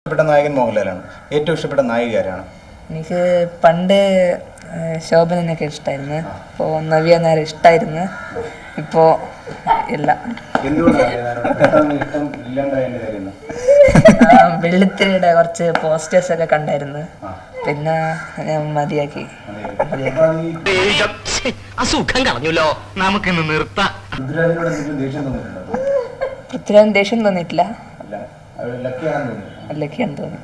ഇഷ്ടപ്പെട്ട നായകൻ മോഹൻലാലാണ് ഏറ്റവും ഇഷ്ടപ്പെട്ട നായിക ആരാണ് എനിക്ക് പണ്ട് ഏഹ്, ശോഭനനൊക്കെ ഇഷ്ടമായിരുന്നു ഇപ്പോൾ നവ്യ നേരെ ഇഷ്ടമായിരുന്നു ഇപ്പോൾ ഇല്ല എന്തുകൊണ്ടാണ് പെട്ടെന്ന് ഇഷ്ടം ഇല്ലാണ്ടായതിന്റെ കാര്യം എന്താ? ആ, വെള്ളിത്തിരിയുടെ കുറച്ച് പോസ്റ്റേഴ്സ് ഒക്കെ കണ്ടായിരുന്നു പിന്നെ ഞാൻ മതിയാക്കി അതെ. അപ്പൊ ഈ അസുഖം കളഞ്ഞല്ലോ നമുക്കിന്ന് നിർത്താം പൃഥ്വിരാജിനോട് എന്തെങ്കിലും ദേഷ്യം തോന്നിയിട്ടുണ്ടോ പൃഥ്വിരാജ് ദേഷ്യം തോന്നിയിട്ടില്ല ഇല്ല അവർ ലക്കിയാണെന്ന് തോന്നുന്നു അല്ലൊക്കെയാന്ന് തോന്നി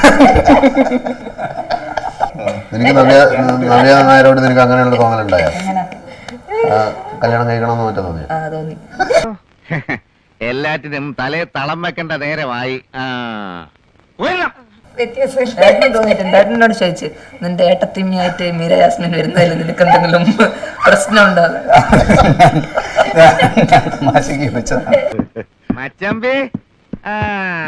നിനക്ക് നവ്യ നവ്യ നായരോട് നിനക്ക് അങ്ങനെയുള്ള തോന്നലുണ്ടായോ അങ്ങനെ ആ, കല്യാണം കഴിക്കണമെന്ന് മറ്റോ തോന്നിയോ ആ തോന്നി എല്ലാറ്റിനും തലേ തളം വെക്കേണ്ട നേരമായി ആ ഉയരണം. വ്യത്യാസം ഏട്ടന് തോന്നിയിട്ടുണ്ട് ഏട്ടനോട് ചോദിച്ചു നിന്റെ ഏട്ടത്തിമ്മയായിട്ട് മീര ജാസ്മിൻ വരുന്നതിൽ നിനക്ക് എന്തെങ്കിലും പ്രശ്നമുണ്ടോ മാസിക്ക് വെച്ചതാണ് മച്ചമ്പി ആ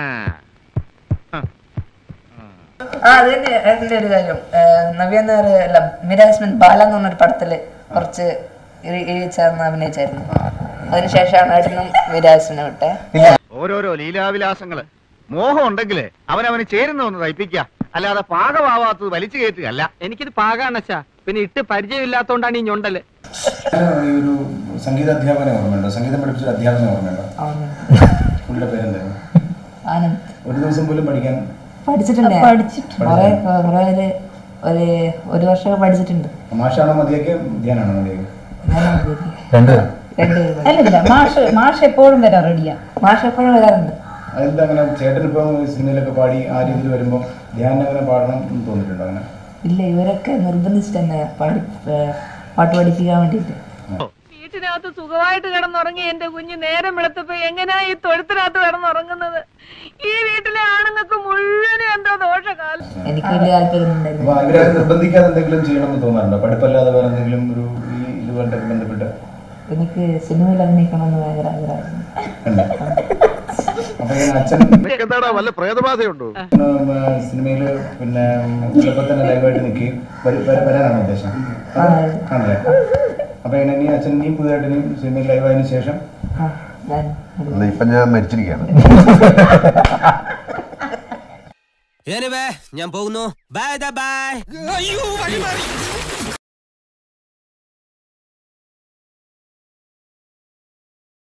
ആ അത് തന്നെ ഏട്ടൻ്റെ ഒരു കാര്യം നവ്യ നായർ അല്ല മീര ജാസ്മിൻ ബാല എന്ന് പറഞ്ഞൊരു പടത്തില് കുറച്ച് ഇഴി- ഇഴിച്ചേർന്ന് അഭിനയിച്ചായിരുന്നു അതിനുശേഷമാണ് ഏട്ടനും മീര ജാസ്മിനെ വിട്ടെ ഓരോരോ ലീലാവിലാസങ്ങള് മോഹം ഉണ്ടെങ്കില് അവനവന് ചേരുന്ന ഒന്ന് തയ്പ്പിക്ക അല്ലാതെ പാകമാവാത്തത് വലിച്ചു കയറ്റുകയല്ല എനിക്കിത് പാകാണച്ചാ പിന്നെ ഇട്ട് പരിചയമില്ലാത്തോണ്ടാണ് ഈ ഞൊണ്ടല് ഈ ഒരു സംഗീത അധ്യാപനം ഓർമ്മയുണ്ടോ സംഗീതം പഠിപ്പിച്ച അധ്യാപനം ഓർമ്മയുണ്ടോ പുള്ളിയുടെ പേരെന്തായിരുന്നു ആനന്ദ് ഒരു ദിവസം പോലും പഠിക്കാൻ പഠിച്ചിട്ടുണ്ട് കുറെ കുറെ ഒരു ഒരു ഒരു വർഷമൊക്കെ പഠിച്ചിട്ടുണ്ട് മാഷാണോ മതിയൊക്കെ ധ്യാനാണോ മതിയൊക്കെ രണ്ടുപേരും അല്ലല്ല മാഷ് മാഷ് എപ്പോഴും വരാം റെഡിയാ മാഷ് എപ്പോഴും വരാറുണ്ട് അതെന്താ അങ്ങനെ ചേട്ടൻ ഇപ്പൊ സിനിമയിലൊക്കെ പാടി ആ രീതിയിൽ വരുമ്പോൾ ധ്യാനം അങ്ങനെ പാടണം എന്ന് തോന്നിയിട്ടുണ്ടോ അങ്ങനെ ഇല്ല ഇവരൊക്കെ നിർബന്ധിച്ചിട്ട് തന്നെ പാടി ഏഹ് പാട്ട് പഠിപ്പിക്കാൻ വേണ്ടിയിട്ട് വീട്ടിനകത്ത് സുഖമായിട്ട് കിടന്നുറങ്ങി എന്റെ കുഞ്ഞ് നേരം വെളുത്തപ്പോ എങ്ങനെയാ ഈ തൊഴുത്തിനകത്ത് കിടന്നുറങ്ങുന്നത് ഈ വീട്ടിലെ ആണുങ്ങൾക്ക് മുഴുവനും എന്തോ ദോഷകാലം എനിക്ക് വലിയ താല്പര്യം ഉണ്ടായിരുന്നു അപ്പൊ അവരെ നിർബന്ധിക്കാതെ എന്തെങ്കിലും ചെയ്യണമെന്ന് തോന്നാറുണ്ടോ പഠിപ്പല്ലാതെ വേറെ എന്തെങ്കിലും ഒരു ഈ ഇതുമായിട്ടൊക്കെ ബന്ധപ്പെട്ട് എനിക്ക് സിനിമയിൽ അഭിനയിക്കണമെന്ന് ഭയങ്കര ആഗ്രഹമായിരുന്നു ഉണ്ട് അപ്പൊ ഈ അച്ഛൻ എന്താടാ വല്ല പ്രേതബാധയുണ്ടോ ഉം, സിനിമയില് പിന്നെ ചിലപ്പോൾ തന്നെ ലൈവായിട്ട് നിൽക്കുകയും വര- വര- വരാനാണ് ഉദ്ദേശം ആണല്ലേ അപ്പൊ ഇങ്ങനെ ഇനി അച്ഛൻ ഇനിയും പുതിയതായിട്ട് ഇനിയും സിനിമയിൽ ലൈവായതിനു ശേഷം ആ ഞാൻ അല്ല, ഇപ്പൊ ഞാൻ മരിച്ചിരിക്കുകയാണ് ഞാൻ പോകുന്നു ബൈ ബൈ അയ്യോ വഴി മാറി